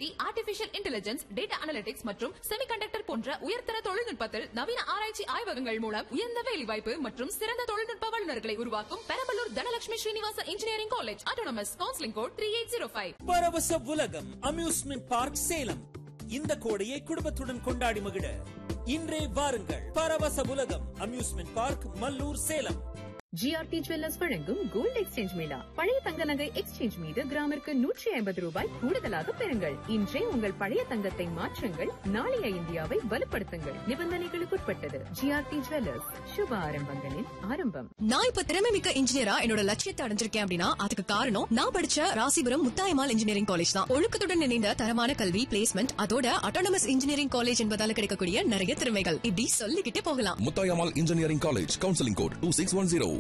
ID artificial intelligence data analytics மற்றும் semiconductor போன்ற உயர்தர தொழில்நுட்பத்தில் நவீன ஆராய்ச்சி ஆய்வகங்கள் மூலம் உயர்ந்த வேலைவாய்ப்பு மற்றும் சிறந்த தொழில்நுட்ப வல்லுநர்களை உருவாக்கும் Perambalur Dhanalakshmi Srinivasa engineering college autonomous counselling code three eight zero five Paravasa Ulagam amusement park Salem இந்த கோடையை குடும்பத்துடன் கொண்டாடி மகிழ இன்றே வாருங்கள் Paravasa Ulagam amusement park Mallur Salem GRT jewellers வழங்கும் கோல்டு எக்ஸ்சேஞ்ச் மேளா பழைய தங்க நகை எக்ஸ்சேஞ்ச் மீது கிராமிற்கு நூற்றி ஐம்பது ரூபாய் கூடுதலாக பெறுங்கள் இன்றே உங்கள் பழைய தங்கத்தை மாற்றுங்கள் நாளைய இந்தியாவை வலுப்படுத்துங்கள் நிபந்தனைகளுக்குட்பட்டது ஜிஆர்டி ஜுவல்லர்ஸ் சுப ஆரம்பங்களின் ஆரம்பம் நான் இப்ப திறமை மிக்க இன்ஜினியரா என்னோட லட்சியத்தை அடைஞ்சிருக்கேன் அப்படின்னா அதுக்கு காரணம் நான் படிச்ச ராசிபுரம் முத்தாயமால் இன்ஜினியரிங் காலேஜ் தான் ஒழுக்கத்துடன் இணைந்த தரமான கல்வி பிளேஸ்மெண்ட் அதோட அட்டானமஸ் இன்ஜினியரிங் காலேஜ் என்பதால கிடைக்கக்கூடிய நிறைய திறமைகள் இப்படி சொல்லிக்கிட்டே போகலாம் Muthayammal engineering college counselling code two six one zero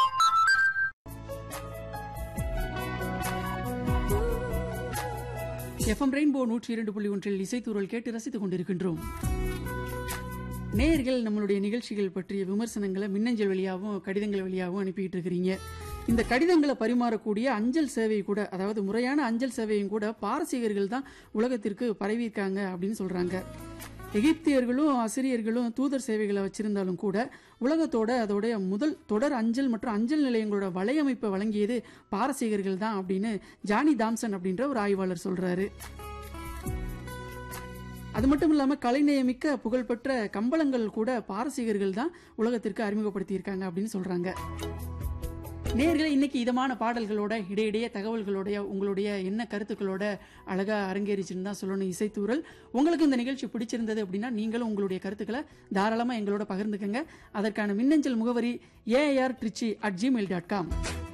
FM Rainbow நூற்றி இரண்டு புள்ளி ஒன்றில் இசைத்தூரல் கேட்டு ரசித்துக் கொண்டிருக்கின்றோம் நேயர்கள் நம்மளுடைய நிகழ்ச்சிகள் பற்றிய விமர்சனங்களை மின்னஞ்சல் வழியாகவும் கடிதங்கள் வழியாகவும் அனுப்பிட்டு இருக்கிறீங்க இந்த கடிதங்களை பரிமாறக்கூடிய அஞ்சல் சேவை கூட அதாவது முறையான அஞ்சல் சேவையும் கூட பாரசீகர்கள் தான் உலகத்திற்கு பரவியிருக்காங்க அப்படின்னு சொல்றாங்க எகிப்தியர்களும் அசிரியர்களும் தூதர் சேவைகளை வச்சிருந்தாலும் கூட உலகத்தோட அதோடைய முதல் தொடர் அஞ்சல் மற்றும் அஞ்சல் நிலையங்களோட வலையமைப்பை வழங்கியது பாரசீகர்கள் தான் அப்படின்னு ஜானி தாம்சன் அப்படின்ற ஒரு ஆய்வாளர் சொல்றாரு அது மட்டும் இல்லாம கலைநயமிக்க புகழ்பெற்ற கம்பளங்கள் கூட பாரசீகர்கள் தான் உலகத்திற்கு அறிமுகப்படுத்தியிருக்காங்க அப்படின்னு சொல்றாங்க நேர்களே இன்னைக்கு இதமான பாடல்களோட இடையிடையே தகவல்களோட உங்களுடைய என்ன கருத்துக்களோட அழகா அரங்கேறிச்சுன்னு தான் சொல்லணும் இசைத்தூரல் உங்களுக்கு இந்த நிகழ்ச்சி பிடிச்சிருந்தது அப்படின்னா நீங்களும் உங்களுடைய கருத்துக்களை தாராளமா எங்களோட பகிர்ந்துக்கங்க அதற்கான மின்னஞ்சல் முகவரி AR Trichy at Gmail dot com